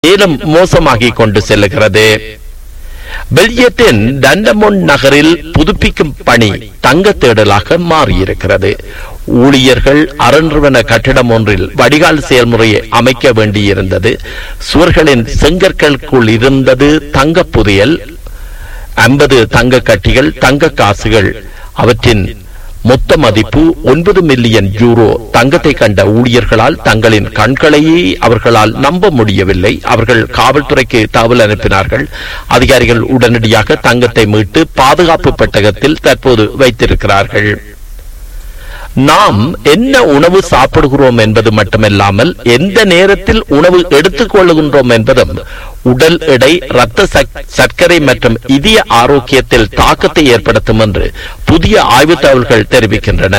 மேலும் மோசமாகிக் கொண்டு செல்லுகிறது பெல்ஜியத்தின் டண்டமொன் நகரில் புதுப்பிக்கும் பணி தங்க தேடலாக மாறியிருக்கிறது ஊழியர்கள் அரண்றுவன கட்டிடம் ஒன்றில் வடிகால் செயல்முறையை அமைக்க வேண்டியிருந்தது சுவர்களின் செங்கற்களுக்குள் இருந்தது தங்க புதையல் ஐம்பது தங்க கட்டிகள் தங்க காசுகள் அவற்றின் மொத்த மதிப்பு ஒன்பது மில்லியன் யூரோ தங்கத்தை கண்ட ஊழியர்களால் தங்களின் கண்களையே அவர்களால் நம்ப முடியவில்லை அவர்கள் காவல்துறைக்கு தகவல் அனுப்பினார்கள் அதிகாரிகள் உடனடியாக தங்கத்தை மீட்டு பாதுகாப்பு பெட்டகத்தில் தற்போது வைத்திருக்கிறார்கள் நாம் என்ன உணவு சாப்பிடுகிறோம் என்பது மட்டுமல்லாமல் எந்த நேரத்தில் உணவு எடுத்துக் கொள்ளுகின்றோம் என்பதும் உடல் எடை இரத்த சர்க்கரை மற்றும் இதய ஆரோக்கியத்தில் தாக்கத்தை ஏற்படுத்தும் என்று புதிய ஆய்வு தகவல்கள் தெரிவிக்கின்றன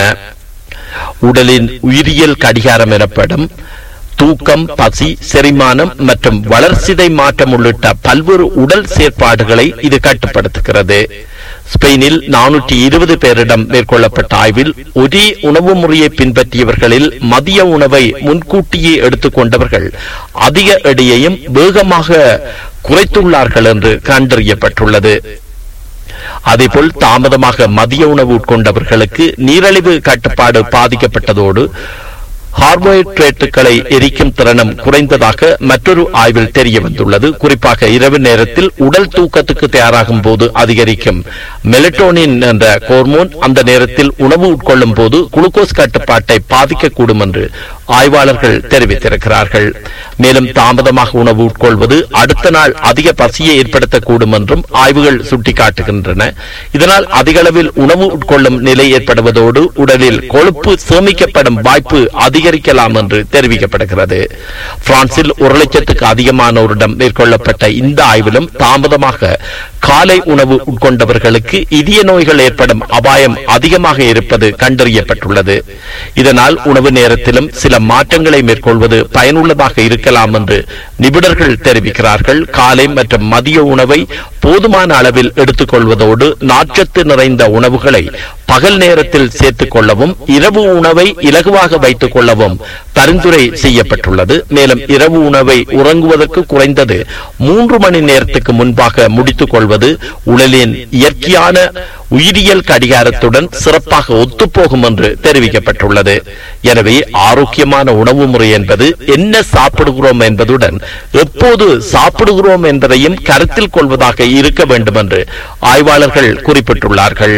உடலின் உயிரியல் கடிகாரம் எனப்படும் தூக்கம் பசி செரிமானம் மற்றும் வளர்சிதை மாற்றம் உள்ளிட்ட பல்வேறு உடல் செயற்பாடுகளை இது கட்டுப்படுத்துகிறது ஸ்பெயினில் நானூற்றி இருபது பேரிடம் மேற்கொள்ளப்பட்ட ஆய்வில் ஒரே உணவு முறையை பின்பற்றியவர்களில் மதிய உணவை முன்கூட்டியே எடுத்துக்கொண்டவர்கள் அதிக எடையையும் வேகமாக குறைத்துள்ளார்கள் என்று கண்டறியப்பட்டுள்ளது அதேபோல் தாமதமாக மதிய உணவு உட்கொண்டவர்களுக்கு நீரழிவு கட்டுப்பாடு பாதிக்கப்பட்டதோடு கார்போஹைட்ரேட்டுகளை எரிக்கும் திறனும் குறைந்ததாக மற்றொரு ஆய்வில் தெரிய வந்துள்ளது குறிப்பாக இரவு நேரத்தில் உடல் தூக்கத்துக்கு தயாராகும் போது அதிகரிக்கும் மெலட்டோனின் என்ற ஹோர்மோன் அந்த நேரத்தில் உணவு உட்கொள்ளும் போது குளுக்கோஸ் கட்டுப்பாட்டை பாதிக்கக்கூடும் என்று ஆய்வாளர்கள் தெரிவித்திருக்கிறார்கள் மேலும் தாமதமாக உணவு உட்கொள்வது அடுத்த நாள் அதிக பசியை ஏற்படுத்தக்கூடும் என்றும் ஆய்வுகள் சுட்டிக்காட்டுகின்றன இதனால் அதிக அளவில் உணவு உட்கொள்ளும் நிலை ஏற்படுவதோடு உடலில் கொழுப்பு சேமிக்கப்படும் வாய்ப்பு அதிகரிக்கலாம் என்று தெரிவிக்கப்படுகிறது பிரான்சில் ஒரு லட்சத்துக்கு அதிகமானோரிடம் மேற்கொள்ளப்பட்ட இந்த ஆய்விலும் தாமதமாக காலை உணவு உட்கொண்டவர்களுக்கு இதய நோய்கள் ஏற்படும் அபாயம் அதிகமாக இருப்பது கண்டறியப்பட்டுள்ளது இதனால் உணவு நேரத்திலும் சில மாற்றங்களை மேற்கொள்வது பயனுள்ளதாக இருக்கலாம் என்று நிபுணர்கள் தெரிவிக்கிறார்கள் காலை மற்றும் மதிய உணவை போதுமான அளவில் எடுத்துக்கொள்வதோடு நாற்றத்து நிறைந்த உணவுகளை பகல் நேரத்தில் சேர்த்துக் கொள்ளவும் இரவு உணவை இலகுவாக வைத்துக் கொள்ளவும் பரிந்துரை செய்யப்பட்டுள்ளது மேலும் இரவு உணவை உறங்குவதற்கு குறைந்தது மூன்று மணி நேரத்துக்கு முன்பாக முடித்துக் கொள்வது உடலின் இயற்கையான உயிரியல் கடிகாரத்துடன் சிறப்பாக ஒத்துப்போகும் என்று தெரிவிக்கப்பட்டுள்ளது எனவே ஆரோக்கியமான உணவு முறை என்பது என்ன சாப்பிடுகிறோம் என்பதுடன் எப்போது சாப்பிடுகிறோம் என்பதையும் கருத்தில் கொள்வதாக இருக்க வேண்டும் என்று ஆய்வாளர்கள் குறிப்பிட்டுள்ளார்கள்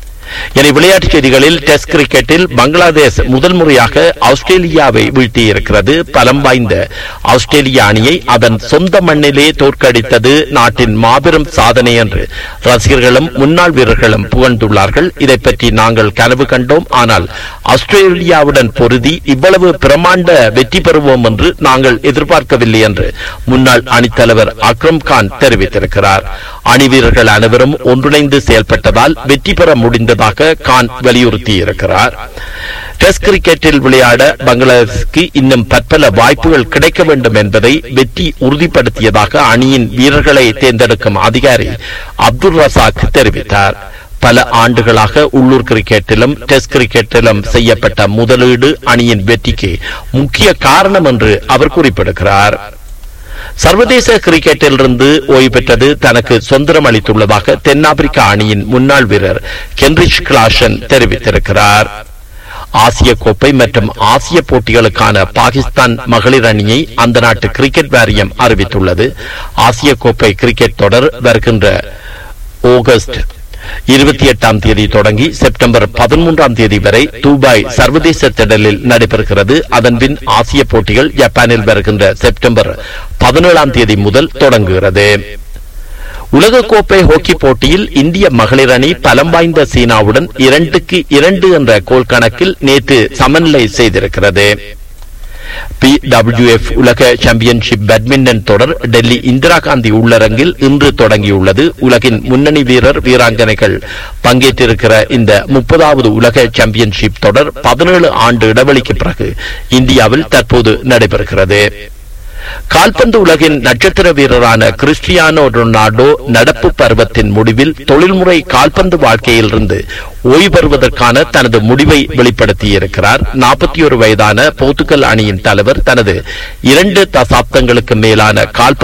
என விளையாட்டுச் செய்திகளில் டெஸ்ட் கிரிக்கெட்டில் பங்களாதேஷ் முதல் முறையாக ஆஸ்திரேலியாவை வீழ்த்தியிருக்கிறது பலம் வாய்ந்த ஆஸ்திரேலிய அணியை அதன் சொந்த மண்ணிலே தோற்கடித்தது நாட்டின் மாபெரும் சாதனை என்று ரசிகர்களும் முன்னாள் வீரர்களும் புகழ்ந்துள்ளார்கள் இதை பற்றி நாங்கள் கனவு கண்டோம் ஆனால் ஆஸ்திரேலியாவுடன் பொருதி இவ்வளவு பிரமாண்ட வெற்றி பெறுவோம் என்று நாங்கள் எதிர்பார்க்கவில்லை என்று முன்னாள் அணித்தலைவர் அக்ரம் கான் தெரிவித்திருக்கிறார் அணி வீரர்கள் அனைவரும் ஒன்றிணைந்து செயல்பட்டதால் வெற்றி பெற முடிந்ததாக கான் வலியுறுத்தியிருக்கிறார் டெஸ்ட் கிரிக்கெட்டில் விளையாட பங்களாதேஷுக்கு இன்னும் பற்பல வாய்ப்புகள் கிடைக்க வேண்டும் என்பதை வெற்றி உறுதிப்படுத்தியதாக அணியின் வீரர்களை தேர்ந்தெடுக்கும் அதிகாரி அப்துல் ரசாக் தெரிவித்தார் பல ஆண்டுகளாக உள்ளூர் கிரிக்கெட்டிலும் டெஸ்ட் கிரிக்கெட்டிலும் செய்யப்பட்ட முதலீடு அணியின் வெற்றிக்கு முக்கிய காரணம் என்று அவர் குறிப்பிடுகிறார் சர்வதேச கிரிக்கெட்டிலிருந்து ஓய்வு பெற்றது தனக்கு சுதந்திரம் அளித்துள்ளதாக தென்னாப்பிரிக்க அணியின் முன்னாள் வீரர் கென்ரிச் கிளாஷன் தெரிவித்திருக்கிறார் ஆசிய கோப்பை மற்றும் ஆசிய போட்டிகளுக்கான பாகிஸ்தான் மகளிர் அணியை அந்த நாட்டு கிரிக்கெட் வாரியம் அறிவித்துள்ளது ஆசிய கோப்பை கிரிக்கெட் தொடர் வருகின்ற ஆகஸ்ட் இருபத்தி எட்டாம் தேதி தொடங்கி செப்டம்பர் பதிமூன்றாம் தேதி வரை துபாய் சர்வதேச திடலில் நடைபெறுகிறது அதன்பின் ஆசிய போட்டிகள் ஜப்பானில் வருகின்ற செப்டம்பர் பதினேழாம் தேதி முதல் தொடங்குகிறது உலகக்கோப்பை ஹாக்கி போட்டியில் இந்திய மகளிர் அணி பலம் வாய்ந்த சீனாவுடன் இரண்டுக்கு இரண்டு என்ற கோல் கணக்கில் நேற்று சமநிலை செய்திருக்கிறது பிடபிள்யூஎஃப் உலக சாம்பியன்ஷிப் பேட்மிண்டன் தொடர் டெல்லி இந்திரா காந்தி உள்ளரங்கில் இன்று தொடங்கியுள்ளது உலகின் முன்னணி வீரர் வீராங்கனைகள் பங்கேற்றிருக்கிற இந்த முப்பதாவது உலக சாம்பியன்ஷிப் தொடர் பதினேழு ஆண்டு இடைவெளிக்கு பிறகு இந்தியாவில் தற்போது நடைபெறுகிறது கால்பந்து உலகின் நட்சத்திர வீரரான கிறிஸ்டியானோ ரொனால்டோ நடப்பு பருவத்தின் முடிவில் தொழில்முறை கால்பந்து வாழ்க்கையிலிருந்து ஓய்வு பெறுவதற்கான தனது முடிவை வெளிப்படுத்தியிருக்கிறார் நாற்பத்தி ஒரு வயதான போர்த்துகல் அணியின் தலைவர் தனது இரண்டு தசாப்தங்களுக்கு மேலான கால்பந்து